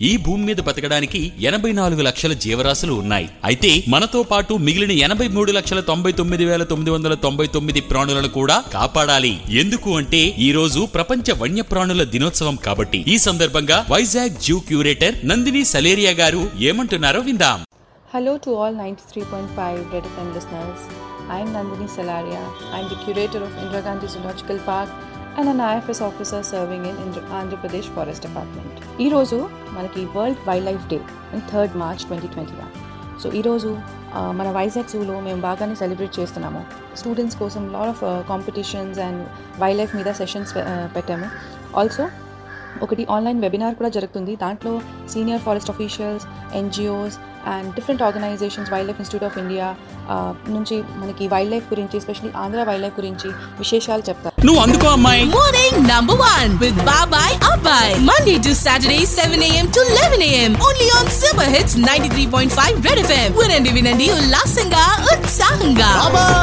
ఈ భూమి మీద బతకడానికి ఎనభై నాలుగు లక్షల జీవరాశులు ఉన్నాయి అయితే మనతో పాటు మిగిలిన ఎనభై మూడు లక్షల తొంభై తొమ్మిది వేల తొమ్మిది వందల తొంభై తొమ్మిది ప్రాణులను కూడా కాపాడాలి ఎందుకు అంటే ఈ రోజు ప్రపంచ వన్యప్రాణుల దినోత్సవం కాబట్టి ఈ సందర్భంగా వైజాగ్ జూ క్యూరేటర్ నందిని సలేరియా గారు ఏమంటున్నారో విందాం Hello to all 93.5 Red FM listeners. I am Nandini Salaria. I am the curator of Indira Gandhi Zoological Park and an IFS officer serving in Indra- Andhra Pradesh Forest Department. ఈ రోజు మనకి world wildlife day and third March twenty twenty one so ఈరోజు మన వైజాగ్ జూలో మేము బాగానే celebrate చేస్తున్నాము students కోసం lot of competitions and wildlife మీద సెషన్స్ పెట్టాము ఆల్సో ఒకటి ఆన్లైన్ వెబినార్ కూడా జరుగుతుంది దాంట్లో senior forest officials NGOs and different organisations wildlife institute of India నుంచి మనకి వైల్డ్ లైఫ్ గురించి ఎస్పెషల్లీ ఆంధ్ర వైల్డ్ లైఫ్ గురించి విశేషాలు చెప్తారు నువ్వు అందుకో అమ్మాయి Morning number one with Babai Abai. Monday to Saturday, 7 a.m. to 11 a.m. Only on Super Hits 93.5 Red FM. Winandi Vinandi Ullasinga Utsahanga. బాబాయ్